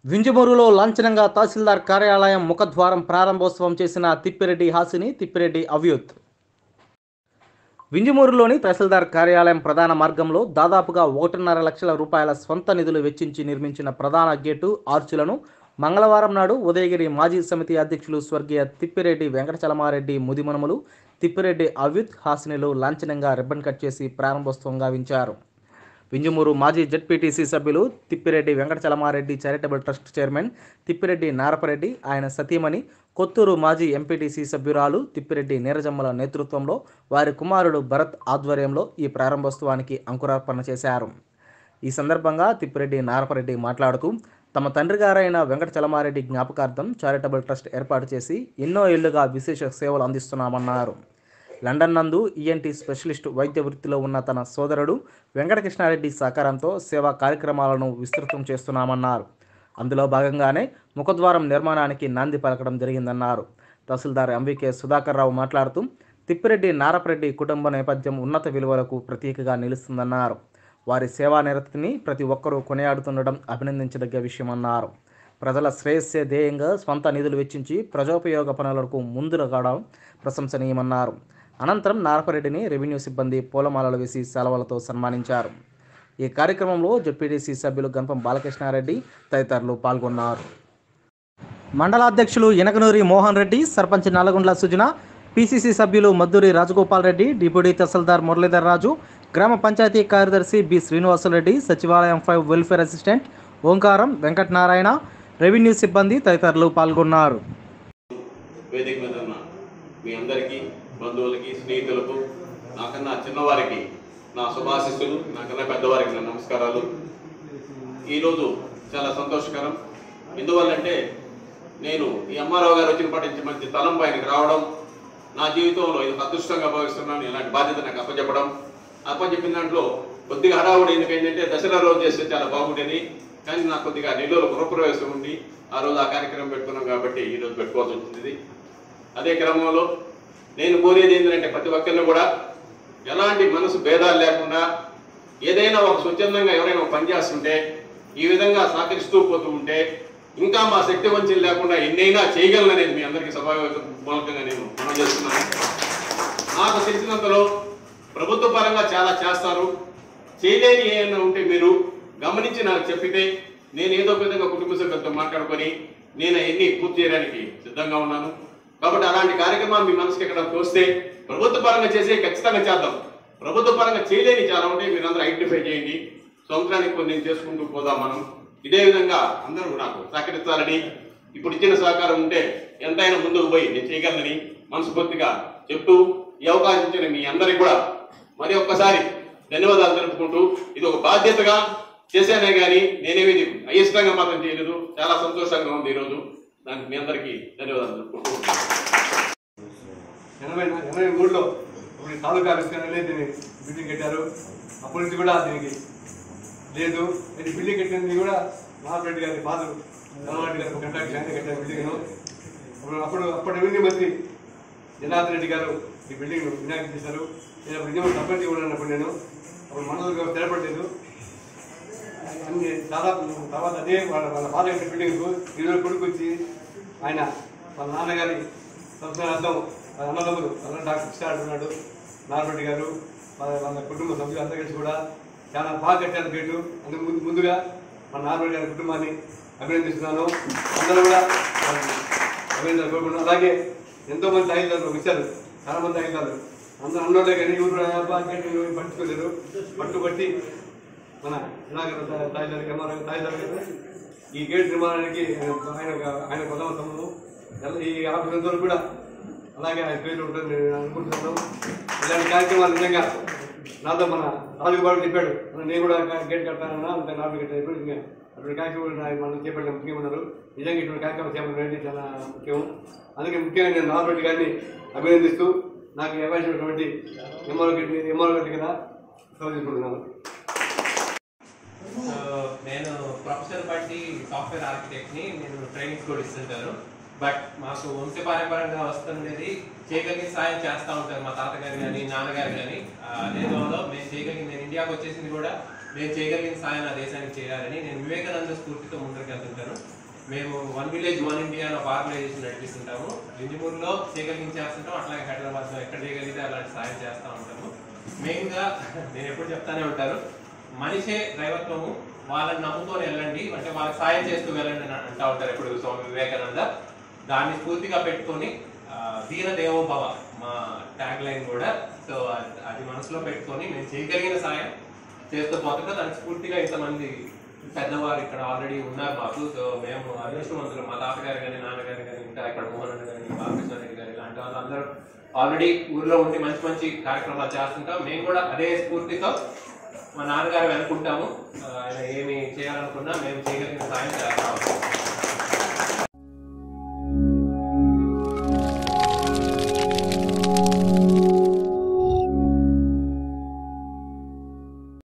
వింజమూరులో లాంఛనంగా తహసీల్దార్ కార్యాలయం ముఖద్వారం ప్రారంభోత్సవం చేసిన తిప్పిరెడ్డి హాసిని తిప్పిరెడ్డి అవ్యూత్ వింజమూరులోని తహసీల్దార్ కార్యాలయం ప్రధాన మార్గంలో దాదాపుగా ఒకటిన్నర లక్షల రూపాయల స్వంత నిధులు వెచ్చించి నిర్మించిన ప్రధాన గేటు ఆర్చులను మంగళవారం నాడు ఉదయగిరి మాజీ సమితి అధ్యక్షులు స్వర్గీయ తిప్పిరెడ్డి వెంకటచలమారెడ్డి ముదిమనుములు తిప్పిరెడ్డి అవ్యుత్ హాసినిలు లాంఛనంగా రిబ్బన్ కట్ చేసి ప్రారంభోత్సవం గావించారు వింజమూరు మాజీ జడ్పీటీసీ సభ్యులు Tippireddy Venkatachalamareddy charitable trust chairman Tippireddy Narapareddy ఆయన సతీమణి కొత్తూరు మాజీ ఎంపీటీసీ సభ్యురాలు తిప్పిరెడ్డి నీరజమ్మల నేతృత్వంలో వారి కుమారుడు భరత్ ఆధ్వర్యంలో ఈ ప్రారంభోత్సవానికి అంకురార్పణ చేశారు ఈ సందర్భంగా తిప్పిరెడ్డి నారపరెడ్డి మాట్లాడుతూ తమ తండ్రి గారైన వెంకట చలమారెడ్డి జ్ఞాపకార్థం చారిటబుల్ ట్రస్ట్ ఏర్పాటు చేసి ఎన్నో ఏళ్లుగా విశేష సేవలు అందిస్తున్నామన్నారు లండన్ నందు ఈఎన్టీ స్పెషలిస్ట్ వైద్య వృత్తిలో ఉన్న తన సోదరుడు వెంకటకృష్ణారెడ్డి సహకారంతో సేవా కార్యక్రమాలను విస్తృతం చేస్తున్నామన్నారు అందులో భాగంగానే ముఖద్వారం నిర్మాణానికి నాంది పలకడం జరిగిందన్నారు తహసీల్దార్ ఎంవికే సుధాకర్ రావు మాట్లాడుతూ తిప్పిరెడ్డి నారపరెడ్డి కుటుంబ నేపథ్యం ఉన్నత విలువలకు ప్రతీకగా నిలుస్తుందన్నారు వారి సేవా నిరతిని ప్రతి ఒక్కరూ కొనియాడుతుండడం అభినందించదగ్గ విషయమన్నారు ప్రజల శ్రేయస్సే ధ్యేయంగా స్వంత నిధులు వెచ్చించి ప్రజోపయోగ పనులకు ముందుగా ప్రశంసనీయమన్నారు అనంతరం నారపరెడ్డిని రెవెన్యూ సిబ్బంది పూలమాలలు వేసి సెలవులతో సన్మానించారు ఈ కార్యక్రమంలో జడ్పీటీసీ సభ్యులు గణపం బాలకృష్ణారెడ్డి తదితరులు పాల్గొన్నారు మండలాధ్యక్షులు ఎనకనూరి మోహన్ రెడ్డి సర్పంచ్ నల్లగొండ్ల సుజన పిసిసి సభ్యులు మద్దూరి రాజగోపాల్ రెడ్డి డిప్యూటీ తహసీల్దార్ మురళీధర్ రాజు గ్రామ పంచాయతీ కార్యదర్శి బి శ్రీనివాసరెడ్డి సచివాలయం ఫైవ్ వెల్ఫేర్ అసిస్టెంట్ ఓంకారం వెంకటనారాయణ రెవెన్యూ సిబ్బంది తదితరులు పాల్గొన్నారు వేదిక మీద ఉన్న మీ అందరికీ బంధువులకి స్నేహితులకు నాకన్నా చిన్నవారికి నా శుభాశిస్సులు నాకన్నా పెద్దవారికి నా నమస్కారాలు ఈరోజు చాలా సంతోషకరం ఎందువల్లంటే నేను ఈ అమ్మారావు గారు వచ్చినప్పటి నుంచి మంచి తలంపు ఆయనకి రావడం నా జీవితంలో ఇది ఒక అదృష్టంగా భావిస్తున్నాను ఇలాంటి బాధ్యత నాకు అప్పచెప్పడం అప్పచెప్పిన దాంట్లో కొద్దిగా హడావుడి ఎందుకంటే దసరా రోజు చేస్తే చాలా బాగుండేది కానీ నాకు కొద్దిగా నెల్లూరు గృహప్రవేశం ఉంది ఆ రోజు ఆ కార్యక్రమం పెట్టుకున్నాం కాబట్టి ఈ రోజు పెట్టుకోవాల్సి వచ్చింది అదే క్రమంలో నేను కోరేది ఏంటంటే ప్రతి ఒక్కరిని కూడా ఎలాంటి మనసు భేదాలు లేకుండా ఏదైనా ఒక స్వచ్ఛందంగా ఎవరైనా ఒక పని చేస్తుంటే ఈ విధంగా సహకరిస్తూ పోతూ ఉంటే ఇంకా మా శక్తి వంచన లేకుండా ఎన్నైనా చేయగలననేది మీ అందరికీ సభా మూలకంగా నేను మనం చేస్తున్నాను నాకు తెలిసినంతలో ప్రభుత్వ పరంగా చాలా చేస్తారు చేయలేని ఏమైనా ఉంటే మీరు గమనించి నాకు చెప్పితే నేను ఏదో ఒక విధంగా కుటుంబ సభ్యులతో మాట్లాడుకొని నేను ఎన్ని పూర్తి చేయడానికి సిద్ధంగా ఉన్నాను కాబట్టి అలాంటి కార్యక్రమాలు మీ మనసుకి ఎక్కడ తోస్తే ప్రభుత్వ పరంగా చేసే ఖచ్చితంగా చేద్దాం ప్రభుత్వ పరంగా చేయలేని చాలా ఉంటే మీరు అందరూ ఐడెంటిఫై చేయండి సంవత్సరానికి కొన్ని నేను చేసుకుంటూ పోదాం మనం ఇదే విధంగా అందరూ నాకు సహకరించాలని ఇప్పుడు ఇచ్చిన సహకారం ఉంటే ఎంతైనా ముందుకు పోయి నేను చేయగలనని మనస్ఫూర్తిగా చెప్తూ ఈ అవకాశం ఇచ్చిన మీ అందరికి కూడా మరి ఒక్కసారి ధన్యవాదాలు తెలుపుకుంటూ ఇది ఒక బాధ్యతగా చేశానే కానీ నేనేమి ఇది అయిష్టంగా మాత్రం చేయలేదు చాలా సంతోషంగా ఉంది ఈరోజు దానికి మీ అందరికీ ధన్యవాదాలు తెలుపుకుంటూ ఎనభై ఎనభై మూడులో ఇప్పుడు ఈ తాలూకా ఆవిష్కరణలే దీన్ని బిల్డింగ్ కట్టారు అప్పటి నుంచి కూడా దీనికి లేదు ఇది బిల్డింగ్ కట్టినది కూడా మహారెడ్డి గారి ఫాదర్ జనవారెడ్డి గారు కంటాక్ట్ ఆయన కట్టారు బిల్డింగ్ అప్పుడు అప్పుడు అప్పటి రెవెన్యూ మంత్రి జనార్దన్ రెడ్డి గారు ఈ బిల్డింగ్ వినాయక చేశారు నేను అప్పుడు నిజంగా సర్పంచ్ కూడా ఉన్నప్పుడు నేను అప్పుడు మనసు స్థిరపడలేదు అన్ని దాదాపు తర్వాత అదే వాళ్ళ వాళ్ళ ఫాదర్ కట్టిన బిల్డింగ్ ఈరోజు కొడుకు వచ్చి ఆయన వాళ్ళ నాన్నగారి సంవత్సరార్థం వాళ్ళ అన్నదమ్ములు అన్న డాక్టర్ కృష్ణ ఉన్నాడు నారాయణ గారు వాళ్ళ వాళ్ళ కుటుంబ సభ్యులు అందరూ కలిసి కూడా చాలా బాగా కట్టారు గేటు అందుకు ముందు ముందుగా మన నారాయణ గారి కుటుంబాన్ని అభినందిస్తున్నాను అందరూ కూడా వాళ్ళని అభినందనలు కోరుకుంటున్నాను అలాగే ఎంతో మంది తాయిదారులు వచ్చారు చాలా మంది తాయిదారులు అందరూ అన్నోళ్ళే కానీ ఎవరు కూడా అబ్బా గేటు పట్టుకోలేరు పట్టుబట్టి మన ఇలాగ తాయిదారు ఎంఆర్ తాయిదారు గారు ఈ గేట్ నిర్మాణానికి ఆయన ఆయన ప్రథమ సమూహం ఎలా- ఈ ఆఫీస్ అంతా కూడా అలాగే ఆయన పేరు ఉంటుంది నేను అనుకుంటున్నాను ఇలాంటి కార్యక్రమాలు నిజంగా నాతో మన రాజు బాబు చెప్పాడు నేను కూడా గేట్ కడతానన్నా అంత నాలుగు గంటల ఇప్పుడు ఇంకా అటువంటి కార్యక్రమాలు నా- మనం చేపట్టిన ముఖ్యంగా ఉన్నారు నిజంగా ఇటువంటి కార్యక్రమం చేపట్టడం అనేది చాలా ముఖ్యం అందుకే ముఖ్యంగా నేను నాలుగు గారిని అభినందిస్తూ నాకు ఈ అవకాశం ఇచ్చినటువంటి ఎంఆర్ గారి ఎంఆర్ గారి కదా సోదించుకుంటున్నాను సో నేను ప్రొఫెసర్ బట్టి సాఫ్ట్వేర్ ఆర్కిటెక్ట్ ని నేను ట్రైనింగ్ కూడా ఇస్తుంటాను బట్ మాకు వంశపారంపరంగా వస్తుండేది చేయగలిగిన సాయం చేస్తూ ఉంటారు మా తాతగారు కానీ నాన్నగారు కానీ అదే దోలో మేము చేయగలిగింది నేను ఇండియాకి వచ్చేసింది కూడా నేను చేయగలిగిన సాయం నా దేశానికి చేయాలని నేను వివేకానంద స్ఫూర్తితో ముందరికి వెళ్తుంటాను మేము వన్ విలేజ్ వన్ ఇండియా అని ఒక ఆర్గనైజేషన్ నడిపిస్తుంటాము లింజిమూరులో చేయగలిగిన చేస్తుంటాం అట్లాగే హైదరాబాద్లో ఎక్కడ చేయగలిగితే అలాంటి సాయం చేస్తూ ఉంటాము మెయిన్గా నేను ఎప్పుడు చెప్తానే ఉంటాను మనిషే దైవత్వము వాళ్ళని నమ్ముకొని వెళ్ళండి అంటే వాళ్ళకి సాయం చేస్తూ వెళ్ళండి అని అంటా ఉంటారు ఎప్పుడు స్వామి వివేకానంద దాన్ని స్ఫూర్తిగా పెట్టుకొని ఆ, దీన దేవోభవ మా ట్యాగ్ లైన్ కూడా సో అది- అది మనసులో పెట్టుకొని మేము చేయగలిగిన సాయం చేస్తూ పోతుంటే దానికి స్ఫూర్తిగా ఇంతమంది పెద్దవారు ఇక్కడ ఆల్రెడీ ఉన్నారు మాకు సో మేము అదృష్టవంతులు మా తాతగారు కానీ నాన్నగారు కానీ ఇంకా ఇక్కడ మోహన్ అన్న గారి బాలకృష్ణ రెడ్డి గారు ఇలాంటి వాళ్ళందరూ ఆల్రెడీ ఊర్లో ఉండి మంచి మంచి కార్యక్రమాలు చేస్తుంటాం మేము కూడా అదే స్ఫూర్తితో మా నాన్నగారు అనుకుంటాము ఆయన ఏమి చేయాలనుకున్నా మేము చేయగలిగిన సాయం చేస్తాము